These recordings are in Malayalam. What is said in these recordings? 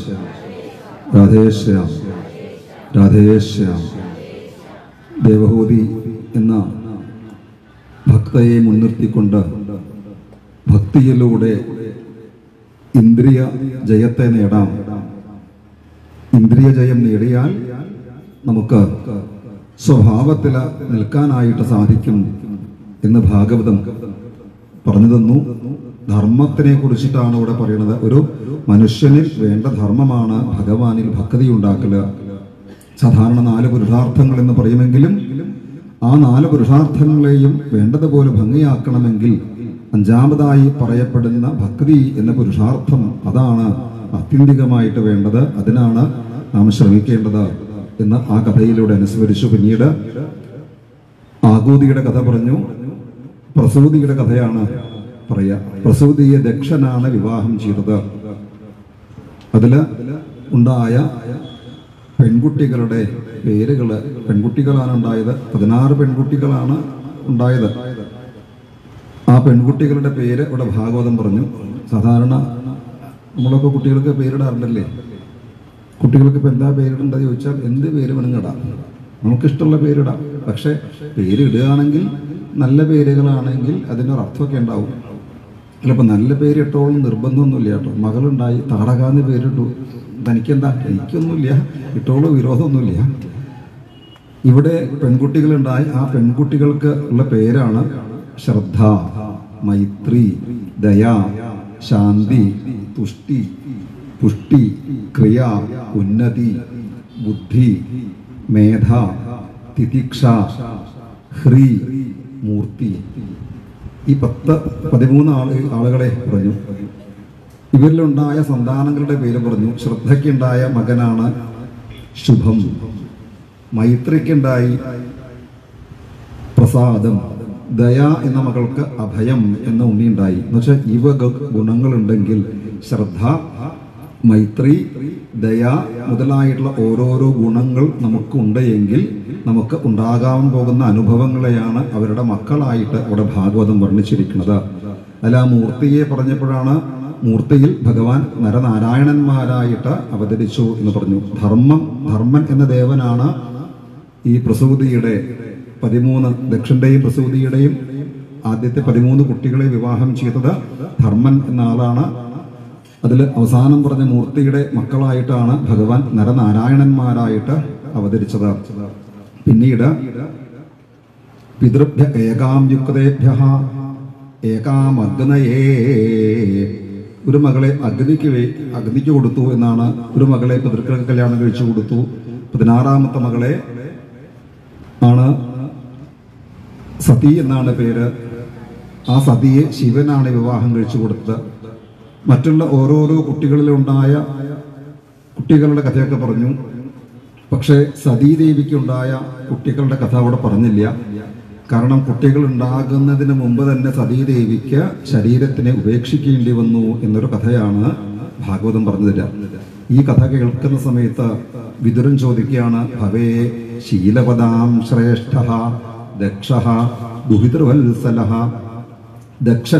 രാധേശ്യാം രാധേശ്യാം ദേവഹൂതി എന്ന ഭക്തയെ മുൻനിർത്തിക്കൊണ്ട് ഭക്തിയിലൂടെ ഇന്ദ്രിയ ജയത്തെ നേടാം ഇന്ദ്രിയ ജയം നേടിയാൽ നമുക്ക് സ്വഭാവത്തിൽ നിൽക്കാനായിട്ട് സാധിക്കും എന്ന് ഭാഗവതം പറഞ്ഞു തന്നു ധർമ്മത്തിനെ കുറിച്ചിട്ടാണ് ഇവിടെ പറയുന്നത് ഒരു മനുഷ്യനിൽ വേണ്ട ധർമ്മമാണ് ഭഗവാനിൽ ഭക്തി ഉണ്ടാക്കല് സാധാരണ നാല് പുരുഷാർത്ഥങ്ങൾ എന്ന് പറയുമെങ്കിലും ആ നാല് പുരുഷാർത്ഥങ്ങളെയും വേണ്ടതുപോലെ ഭംഗിയാക്കണമെങ്കിൽ അഞ്ചാമതായി പറയപ്പെടുന്ന ഭക്തി എന്ന പുരുഷാർത്ഥം അതാണ് ആത്യന്തികമായിട്ട് വേണ്ടത് അതിനാണ് നാം ശ്രമിക്കേണ്ടത് എന്ന് ആ കഥയിലൂടെ അനുസ്മരിച്ചു പിന്നീട് ആകൂതിയുടെ കഥ പറഞ്ഞു പ്രസൂതിയുടെ കഥയാണ് പറയാ പ്രസൂതിയെ ദക്ഷനാണ് വിവാഹം ചെയ്തത് അതില് ഉണ്ടായ പെൺകുട്ടികളുടെ പേരുകള് പെൺകുട്ടികളാണ് ഉണ്ടായത് പതിനാറ് പെൺകുട്ടികളാണ് ഉണ്ടായത് ആ പെൺകുട്ടികളുടെ പേര് ഇവിടെ ഭാഗവതം പറഞ്ഞു സാധാരണ നമ്മളൊക്കെ കുട്ടികൾക്ക് പേരിടാറുണ്ടല്ലേ കുട്ടികൾക്ക് ഇപ്പൊ എന്താ പേരിടേണ്ടത് ചോദിച്ചാൽ എന്ത് പേര് വേണമെങ്കിൽ ഇടാം നമുക്കിഷ്ടമുള്ള പേരിടാം പക്ഷെ പേരിടുകയാണെങ്കിൽ നല്ല പേരുകളാണെങ്കിൽ അതിനൊരു അർത്ഥമൊക്കെ ഉണ്ടാവും ചിലപ്പോൾ നല്ല പേര് ഇട്ടോളം നിർബന്ധമൊന്നുമില്ല കേട്ടോ മകളുണ്ടായി താടകാന്ന് പേരിട്ടു തനിക്കെന്താ എനിക്കൊന്നുമില്ല ഇട്ടോളം വിരോധമൊന്നുമില്ല ഇവിടെ പെൺകുട്ടികളുണ്ടായി ആ പെൺകുട്ടികൾക്ക് ഉള്ള പേരാണ് ശ്രദ്ധ മൈത്രി ദയ ശാന്തി തുഷ്ടി പുഷ്ടി ക്രിയ ഉന്നതി ബുദ്ധി മേധ തിതിക്ഷ ഹ്രീ മൂർത്തി ഈ പത്ത് പതിമൂന്ന് ആള് ആളുകളെ പറഞ്ഞു ഇവരിലുണ്ടായ സന്താനങ്ങളുടെ പേര് പറഞ്ഞു ശ്രദ്ധയ്ക്കുണ്ടായ മകനാണ് ശുഭം മൈത്രിക്കുണ്ടായി പ്രസാദം ദയ എന്ന മകൾക്ക് അഭയം എന്ന ഉണ്ണിയുണ്ടായി എന്ന് വെച്ചാൽ ഇവ ഗ- ഗുണങ്ങളുണ്ടെങ്കിൽ ശ്രദ്ധ മൈത്രി ദയ മുതലായിട്ടുള്ള ഓരോരോ ഗുണങ്ങൾ നമുക്കുണ്ട് എങ്കിൽ നമുക്ക് ഉണ്ടാകാൻ പോകുന്ന അനുഭവങ്ങളെയാണ് അവരുടെ മക്കളായിട്ട് അവിടെ ഭാഗവതം വർണ്ണിച്ചിരിക്കുന്നത് അല്ല ആ മൂർത്തിയെ പറഞ്ഞപ്പോഴാണ് മൂർത്തിയിൽ ഭഗവാൻ നരനാരായണന്മാരായിട്ട് അവതരിച്ചു എന്ന് പറഞ്ഞു ധർമ്മം ധർമ്മൻ എന്ന ദേവനാണ് ഈ പ്രസൂതിയുടെ പതിമൂന്ന് ദക്ഷന്റെയും പ്രസൂതിയുടെയും ആദ്യത്തെ പതിമൂന്ന് കുട്ടികളെ വിവാഹം ചെയ്തത് ധർമ്മൻ എന്ന ആളാണ് അതിൽ അവസാനം പറഞ്ഞ മൂർത്തിയുടെ മക്കളായിട്ടാണ് ഭഗവാൻ നരനാരായണന്മാരായിട്ട് അവതരിച്ചത് പിന്നീട് പിതൃഭ്യ ഏകാം യുക്തേഭ്യ ഏകാം അഗ്നയേ ഒരു മകളെ അഗ്നിക്ക് വേ അഗ്നിക്ക് കൊടുത്തു എന്നാണ് ഒരു മകളെ പിതൃക്കൾക്ക് കല്യാണം കഴിച്ചു കൊടുത്തു പതിനാറാമത്തെ മകളെ ആണ് സതി എന്നാണ് പേര് ആ സതിയെ ശിവനാണ് വിവാഹം കഴിച്ചു കൊടുത്തത് മറ്റുള്ള ഓരോരോ കുട്ടികളിലുണ്ടായ കുട്ടികളുടെ കഥയൊക്കെ പറഞ്ഞു പക്ഷേ സതീദേവിക്കുണ്ടായ കുട്ടികളുടെ കഥ അവിടെ പറഞ്ഞില്ല കാരണം കുട്ടികൾ ഉണ്ടാകുന്നതിന് മുമ്പ് തന്നെ സതീദേവിക്ക് ശരീരത്തിനെ ഉപേക്ഷിക്കേണ്ടി വന്നു എന്നൊരു കഥയാണ് ഭാഗവതം പറഞ്ഞു തരാം ഈ കഥ കേൾക്കുന്ന സമയത്ത് വിതുരൻ ചോദിക്കുകയാണ് ഭവേ ശീലപദാം ശ്രേഷ്ഠ ദക്ഷ ദുഹിതൃവത്സല ദക്ഷൻ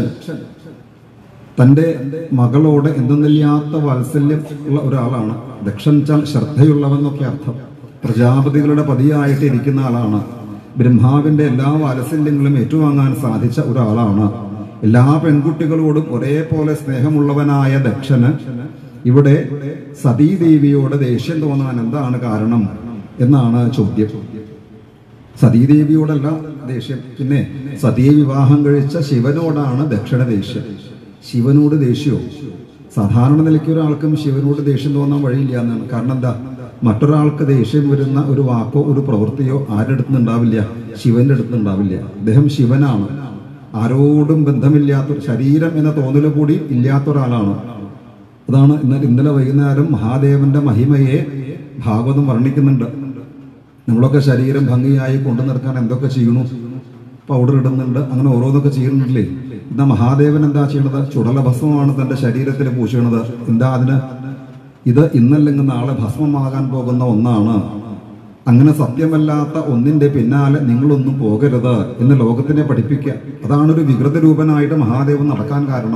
തന്റെ മകളോട് എന്തെന്നില്ലാത്ത വാത്സല്യം ഉള്ള ഒരാളാണ് ദക്ഷൻ ചാൽ ശ്രദ്ധയുള്ളവെന്നൊക്കെ അർത്ഥം പ്രജാപതികളുടെ പതിയായിട്ട് ഇരിക്കുന്ന ആളാണ് ബ്രഹ്മാവിന്റെ എല്ലാ വാത്സല്യങ്ങളും ഏറ്റുവാങ്ങാൻ സാധിച്ച ഒരാളാണ് എല്ലാ പെൺകുട്ടികളോടും ഒരേപോലെ സ്നേഹമുള്ളവനായ ദക്ഷന് ഇവിടെ സതീദേവിയോട് ദേഷ്യം തോന്നാൻ എന്താണ് കാരണം എന്നാണ് ചോദ്യം സതീദേവിയോടല്ല ദേഷ്യം പിന്നെ സതിയെ വിവാഹം കഴിച്ച ശിവനോടാണ് ദക്ഷിണ ദേഷ്യം ശിവനോട് ദേഷ്യമോ സാധാരണ നിലയ്ക്ക് ഒരാൾക്കും ശിവനോട് ദേഷ്യം തോന്നാൻ വഴിയില്ല എന്നാണ് കാരണം എന്താ മറ്റൊരാൾക്ക് ദേഷ്യം വരുന്ന ഒരു വാക്കോ ഒരു പ്രവൃത്തിയോ ആരുടെ അടുത്ത് ഉണ്ടാവില്ല ശിവന്റെ അടുത്ത് ഉണ്ടാവില്ല അദ്ദേഹം ശിവനാണ് ആരോടും ബന്ധമില്ലാത്ത ശരീരം എന്ന തോന്നൽ കൂടി ഇല്ലാത്ത ഒരാളാണ് അതാണ് ഇന്നലെ ഇന്നലെ വൈകുന്നേരം മഹാദേവന്റെ മഹിമയെ ഭാഗവതം വർണ്ണിക്കുന്നുണ്ട് നമ്മളൊക്കെ ശരീരം ഭംഗിയായി കൊണ്ടു നിർത്താൻ എന്തൊക്കെ ചെയ്യണു പൗഡർ ഇടുന്നുണ്ട് അങ്ങനെ ഓരോന്നൊക്കെ ചെയ്യുന്നുണ്ടല്ലേ എന്നാ മഹാദേവൻ എന്താ ചെയ്യണത് ചുടല ഭസ്മമാണ് തന്റെ ശരീരത്തിൽ പൂശണത് എന്താ അതിന് ഇത് ഇന്നല്ലെങ്കിൽ നാളെ ഭസ്മമാകാൻ പോകുന്ന ഒന്നാണ് അങ്ങനെ സത്യമല്ലാത്ത ഒന്നിന്റെ പിന്നാലെ നിങ്ങളൊന്നും പോകരുത് എന്ന് ലോകത്തിനെ പഠിപ്പിക്കുക അതാണ് ഒരു വികൃത രൂപനായിട്ട് മഹാദേവൻ നടക്കാൻ കാരണം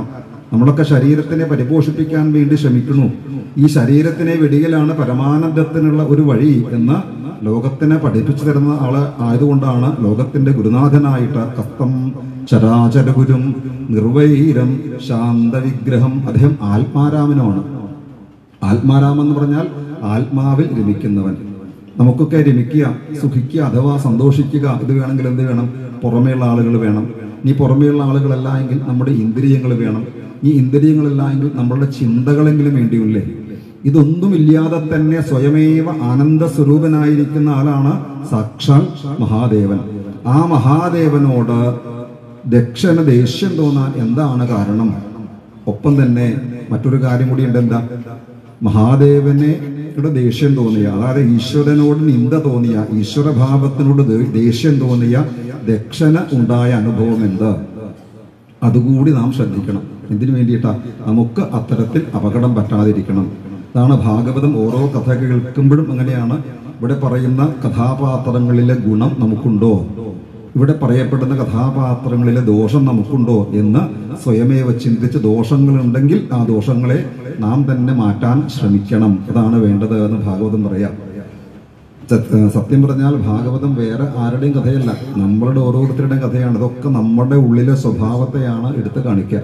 നമ്മളൊക്കെ ശരീരത്തിനെ പരിപോഷിപ്പിക്കാൻ വേണ്ടി ശ്രമിക്കുന്നു ഈ ശരീരത്തിനെ വെടിയിലാണ് പരമാനന്ദത്തിനുള്ള ഒരു വഴി എന്ന് ലോകത്തിനെ പഠിപ്പിച്ചു തരുന്ന ആള് ആയതുകൊണ്ടാണ് ലോകത്തിന്റെ ഗുരുനാഥനായിട്ട് കസ്തം ചരാചരഗുരും നിർവൈരം ശാന്തവിഗ്രഹം അദ്ദേഹം ആത്മാരാമനുമാണ് ആത്മാരാമൻ എന്ന് പറഞ്ഞാൽ ആത്മാവിൽ രമിക്കുന്നവൻ നമുക്കൊക്കെ രമിക്കുക സുഖിക്കുക അഥവാ സന്തോഷിക്കുക ഇത് വേണമെങ്കിൽ എന്ത് വേണം പുറമേയുള്ള ആളുകൾ വേണം ഇനി പുറമേയുള്ള ആളുകളല്ല എങ്കിൽ നമ്മുടെ ഇന്ദ്രിയങ്ങൾ വേണം ഈ ഇന്ദ്രിയങ്ങളല്ല എങ്കിൽ നമ്മളുടെ ചിന്തകളെങ്കിലും വേണ്ടിയില്ലേ ഇതൊന്നുമില്ലാതെ തന്നെ സ്വയമേവ ആനന്ദ സ്വരൂപനായിരിക്കുന്ന ആളാണ് സാക്ഷാൽ മഹാദേവൻ ആ മഹാദേവനോട് ദക്ഷന ദേഷ്യം തോന്നാൻ എന്താണ് കാരണം ഒപ്പം തന്നെ മറ്റൊരു കാര്യം കൂടി ഉണ്ട് എന്താ മഹാദേവനെ യുടെ ദേഷ്യം തോന്നിയ അതായത് ഈശ്വരനോട് നിന്ദ തോന്നിയ ഈശ്വരഭാവത്തിനോട് ദേ- ദേഷ്യം തോന്നിയ ദക്ഷന ഉണ്ടായ അനുഭവം എന്ത് അതുകൂടി നാം ശ്രദ്ധിക്കണം എന്തിനു വേണ്ടിയിട്ടാ നമുക്ക് അത്തരത്തിൽ അപകടം പറ്റാതിരിക്കണം അതാണ് ഭാഗവതം ഓരോ കഥ കേൾക്കുമ്പോഴും അങ്ങനെയാണ് ഇവിടെ പറയുന്ന കഥാപാത്രങ്ങളിലെ ഗുണം നമുക്കുണ്ടോ ഇവിടെ പറയപ്പെടുന്ന കഥാപാത്രങ്ങളിലെ ദോഷം നമുക്കുണ്ടോ എന്ന് സ്വയമേവ ചിന്തിച്ച് ദോഷങ്ങളുണ്ടെങ്കിൽ ആ ദോഷങ്ങളെ നാം തന്നെ മാറ്റാൻ ശ്രമിക്കണം അതാണ് വേണ്ടത് എന്ന് ഭാഗവതം പറയാം സത്യ- സത്യം പറഞ്ഞാൽ ഭാഗവതം വേറെ ആരുടെയും കഥയല്ല നമ്മളുടെ ഓരോരുത്തരുടെയും കഥയാണ് ഇതൊക്കെ നമ്മുടെ ഉള്ളിലെ സ്വഭാവത്തെയാണ് എടുത്തു കാണിക്കുക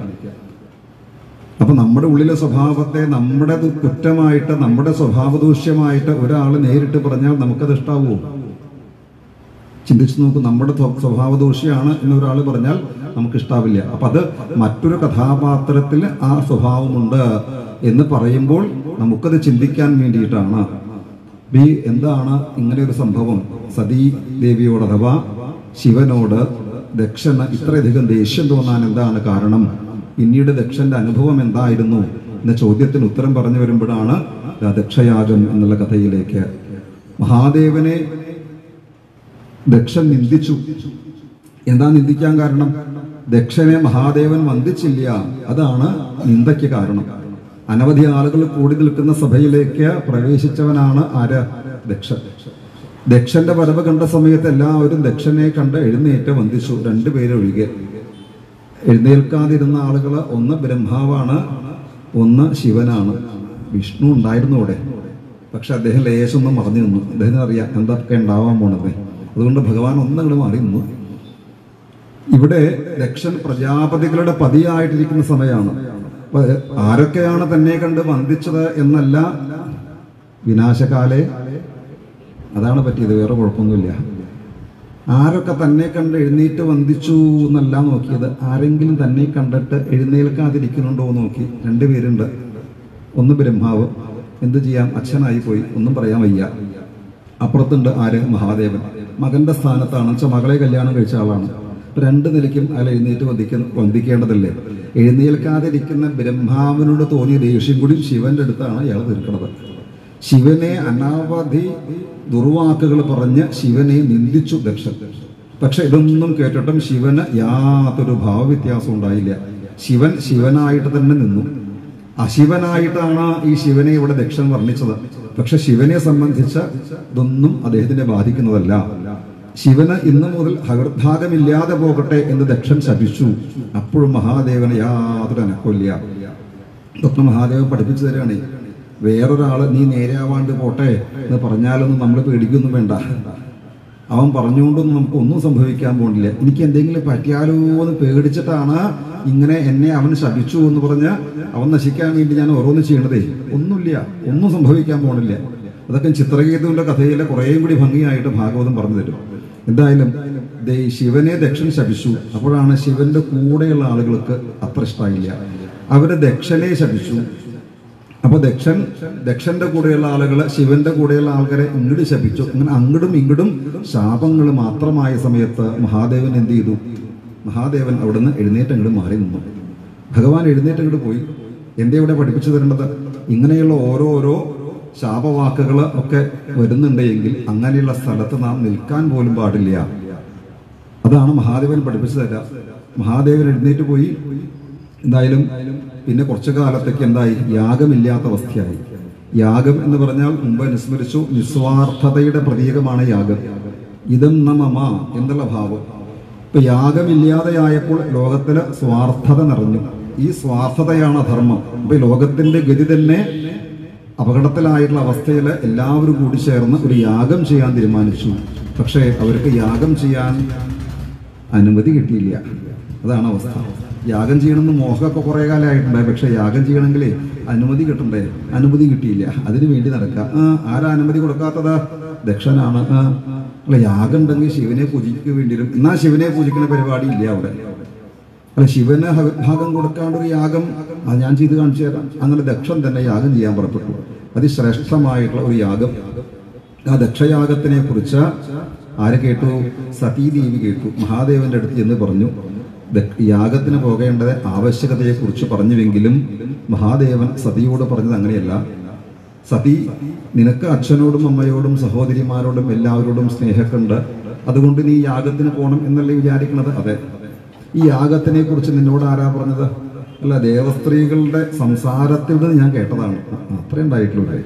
അപ്പൊ നമ്മുടെ ഉള്ളിലെ സ്വഭാവത്തെ നമ്മുടെ ദു- കുറ്റമായിട്ട് നമ്മുടെ സ്വഭാവദൂഷ്യമായിട്ട് ഒരാൾ നേരിട്ട് പറഞ്ഞാൽ നമുക്കത് ഇഷ്ടാവുമോ ചിന്തിച്ചു നോക്കൂ നമ്മുടെ സ്വ- സ്വഭാവദോഷിയാണ് എന്നൊരാൾ പറഞ്ഞാൽ നമുക്ക് ഇഷ്ടാവില്ല അപ്പൊ അത് മറ്റൊരു കഥാപാത്രത്തിൽ ആ സ്വഭാവമുണ്ട് എന്ന് പറയുമ്പോൾ നമുക്കത് ചിന്തിക്കാൻ വേണ്ടിയിട്ടാണ് ഈ എന്താണ് ഇങ്ങനെ ഒരു സംഭവം സതീ ദേവിയോട് അഥവാ ശിവനോട് ദക്ഷന് ഇത്രയധികം ദേഷ്യം തോന്നാൻ എന്താണ് കാരണം പിന്നീട് ദക്ഷന്റെ അനുഭവം എന്തായിരുന്നു എന്ന ചോദ്യത്തിന് ഉത്തരം പറഞ്ഞു വരുമ്പോഴാണ് ദാ ദക്ഷയാഗം എന്നുള്ള കഥയിലേക്ക് മഹാദേവനെ ദക്ഷൻ നിന്ദിച്ചു എന്താ നിന്ദിക്കാൻ കാരണം ദക്ഷനെ മഹാദേവൻ വന്ദിച്ചില്ല അതാണ് നിന്ദയ്ക്ക് കാരണം അനവധി ആളുകൾ കൂടി നിൽക്കുന്ന സഭയിലേക്ക് പ്രവേശിച്ചവനാണ് ആര് ദക്ഷൻ ദക്ഷന്റെ വരവ് കണ്ട സമയത്ത് എല്ലാവരും ദക്ഷനെ കണ്ട് എഴുന്നേറ്റ് വന്ദിച്ചു രണ്ടുപേരെ ഒഴികെ എഴുന്നേൽക്കാതിരുന്ന ആളുകൾ ഒന്ന് ബ്രഹ്മാവാണ് ഒന്ന് ശിവനാണ് വിഷ്ണു ഉണ്ടായിരുന്നു അവിടെ പക്ഷെ അദ്ദേഹം ലേശൊന്നും മറഞ്ഞു നിന്നു അദ്ദേഹത്തിന് അറിയാം എന്തൊക്കെ ഉണ്ടാവാൻ പോണത് അതുകൊണ്ട് ഭഗവാൻ ഒന്നങ്ങോട്ട് മാറി നിന്നു ഇവിടെ ദക്ഷൻ പ്രജാപതികളുടെ പതിയായിട്ടിരിക്കുന്ന സമയമാണ് അപ്പൊ ആരൊക്കെയാണ് തന്നെ കണ്ട് വന്ദിച്ചത് എന്നല്ല വിനാശകാലെ അതാണ് പറ്റിയത് വേറെ കുഴപ്പമൊന്നുമില്ല ആരൊക്കെ തന്നെ കണ്ട് എഴുന്നേറ്റ് വന്ദിച്ചു എന്നല്ല നോക്കിയത് ആരെങ്കിലും തന്നെ കണ്ടിട്ട് എഴുന്നേൽക്കാതിരിക്കുന്നുണ്ടോ എന്ന് നോക്കി രണ്ടുപേരുണ്ട് ഒന്ന് ബ്രഹ്മാവ് എന്ത് ചെയ്യാം അച്ഛനായി പോയി ഒന്നും പറയാൻ വയ്യ അപ്പുറത്തുണ്ട് ആര് മഹാദേവൻ മകന്റെ സ്ഥാനത്താണ് വെച്ചാൽ മകളെ കല്യാണം കഴിച്ച ആളാണ് അപ്പൊ രണ്ട് നിലയ്ക്കും അയാൾ എഴുന്നേറ്റ് വന്ദിക്ക വന്ദിക്കേണ്ടതല്ലേ എഴുന്നേൽക്കാതിരിക്കുന്ന ബ്രഹ്മാവിനോട് തോന്നിയ ദേഷ്യം കൂടി ശിവന്റെ അടുത്താണ് അയാൾ തീർക്കുന്നത് ശിവനെ അനാവധി ദുർവാക്കുകൾ പറഞ്ഞ് ശിവനെ നിന്ദിച്ചു ദക്ഷൻ പക്ഷെ ഇതൊന്നും കേട്ടിട്ടും ശിവന് യാതൊരു ഭാവവ്യത്യാസം ഉണ്ടായില്ല ശിവൻ ശിവനായിട്ട് തന്നെ നിന്നു അശിവനായിട്ടാണ് ഈ ശിവനെ ഇവിടെ ദക്ഷൻ വർണ്ണിച്ചത് പക്ഷെ ശിവനെ സംബന്ധിച്ച് ഇതൊന്നും അദ്ദേഹത്തിനെ ബാധിക്കുന്നതല്ല ശിവന് ഇന്നു മുതൽ ഹകർഭാഗമില്ലാതെ പോകട്ടെ എന്ന് ദക്ഷൻ ശപിച്ചു അപ്പോഴും മഹാദേവന് യാതൊരു അനക്കമില്ല ഇതൊക്കെ മഹാദേവൻ പഠിപ്പിച്ചു തരികയാണേ വേറൊരാള് നീ നേരെയാവാണ്ട് പോട്ടെ എന്ന് പറഞ്ഞാലൊന്നും നമ്മൾ പേടിക്കൊന്നും വേണ്ട അവൻ പറഞ്ഞുകൊണ്ടൊന്നും നമുക്ക് ഒന്നും സംഭവിക്കാൻ പോണില്ല എനിക്ക് എന്തെങ്കിലും പറ്റിയാലോ എന്ന് പേടിച്ചിട്ടാണ് ഇങ്ങനെ എന്നെ അവൻ ശപിച്ചു എന്ന് പറഞ്ഞ് അവൻ നശിക്കാൻ വേണ്ടി ഞാൻ ഓരോന്ന് ചെയ്യണതേ ഒന്നുമില്ല ഒന്നും സംഭവിക്കാൻ പോണില്ല അതൊക്കെ ചിത്രകേതുവിന്റെ കഥയിലെ കുറേയും കൂടി ഭംഗിയായിട്ട് ഭാഗവതം പറഞ്ഞു തരും എന്തായാലും ദേ ഈ ശിവനെ ദക്ഷൻ ശപിച്ചു അപ്പോഴാണ് ശിവന്റെ കൂടെയുള്ള ആളുകൾക്ക് അത്ര ഇഷ്ടമായില്ല അവര് ദക്ഷനെ ശപിച്ചു അപ്പൊ ദക്ഷൻ ദക്ഷന്റെ കൂടെയുള്ള ആളുകള് ശിവന്റെ കൂടെയുള്ള ആൾക്കാരെ ഇങ്ങോട്ട് ശപിച്ചു അങ്ങനെ അങ്ങടും ഇങ്ങടും ശാപങ്ങൾ മാത്രമായ സമയത്ത് മഹാദേവൻ എന്ത് ചെയ്തു മഹാദേവൻ അവിടുന്ന് എഴുന്നേറ്റ് അങ്ങോട്ട് മാറി നിന്നു ഭഗവാൻ എഴുന്നേറ്റ് അങ്ങോട്ട് പോയി എന്തേ ഇവിടെ പഠിപ്പിച്ചു തരേണ്ടത് ഇങ്ങനെയുള്ള ഓരോരോ ശാപവാക്കുകൾ ഒക്കെ വരുന്നുണ്ടെങ്കിൽ അങ്ങനെയുള്ള സ്ഥലത്ത് നാം നിൽക്കാൻ പോലും പാടില്ല അതാണ് മഹാദേവൻ പഠിപ്പിച്ചു തരാം മഹാദേവൻ എഴുന്നേറ്റ് പോയി എന്തായാലും പിന്നെ കുറച്ചു കാലത്തേക്ക് എന്തായി യാഗമില്ലാത്ത അവസ്ഥയായി യാഗം എന്ന് പറഞ്ഞാൽ മുമ്പ് അനുസ്മരിച്ചു നിസ്വാർത്ഥതയുടെ പ്രതീകമാണ് യാഗം ഇതം നമമ എന്നുള്ള ഭാവം ഇപ്പൊ യാഗമില്ലാതെയായപ്പോൾ ലോകത്തില് സ്വാർത്ഥത നിറഞ്ഞു ഈ സ്വാർത്ഥതയാണ് ധർമ്മം അപ്പൊ ഈ ലോകത്തിന്റെ ഗതി തന്നെ അപകടത്തിലായിട്ടുള്ള അവസ്ഥയിൽ എല്ലാവരും കൂടി ചേർന്ന് ഒരു യാഗം ചെയ്യാൻ തീരുമാനിച്ചു പക്ഷേ അവർക്ക് യാഗം ചെയ്യാൻ അനുമതി കിട്ടിയില്ല അതാണ് അവസ്ഥ യാഗം ചെയ്യണമെന്ന് മോഹമൊക്കെ കുറേ കാലമായിട്ടുണ്ടായി പക്ഷെ യാഗം ചെയ്യണമെങ്കിൽ അനുമതി കിട്ടണ്ടേ അനുമതി കിട്ടിയില്ല അതിനു വേണ്ടി നടക്കുക ആ ആരാ അനുമതി കൊടുക്കാത്തത് ദക്ഷനാണ് ആ അല്ല യാഗം ഉണ്ടെങ്കിൽ ശിവനെ പൂജിക്കുക വേണ്ടിവരും എന്നാ ശിവനെ പൂജിക്കുന്ന പരിപാടി ഇല്ല അവിടെ അല്ല ശിവന് ഹ- ഭാഗം കൊടുക്കാണ്ട് ഒരു യാഗം അത് ഞാൻ ചെയ്ത് കാണിച്ചു തരാം അങ്ങനെ ദക്ഷൻ തന്നെ യാഗം ചെയ്യാൻ പുറപ്പെട്ടു അതിശ്രേഷ്ഠമായിട്ടുള്ള ഒരു യാഗം ആ ദക്ഷയാഗത്തിനെ കുറിച്ച് ആര് കേട്ടു സതീദേവി കേട്ടു മഹാദേവന്റെ അടുത്ത് എന്ന് പറഞ്ഞു ദ- യാഗത്തിന് പോകേണ്ടത് ആവശ്യകതയെ കുറിച്ച് പറഞ്ഞുവെങ്കിലും മഹാദേവൻ സതിയോട് പറഞ്ഞത് അങ്ങനെയല്ല സതി നിനക്ക് അച്ഛനോടും അമ്മയോടും സഹോദരിമാരോടും എല്ലാവരോടും സ്നേഹക്കുണ്ട് അതുകൊണ്ട് നീ യാഗത്തിന് പോകണം എന്നല്ലേ വിചാരിക്കുന്നത് അതെ ഈ യാഗത്തിനെ കുറിച്ച് നിന്നോട് ആരാ പറഞ്ഞത് അല്ല ദേവസ്ത്രീകളുടെ സംസാരത്തിൽ നിന്ന് ഞാൻ കേട്ടതാണ് അത്രേ ഉണ്ടായിട്ടുള്ളൂ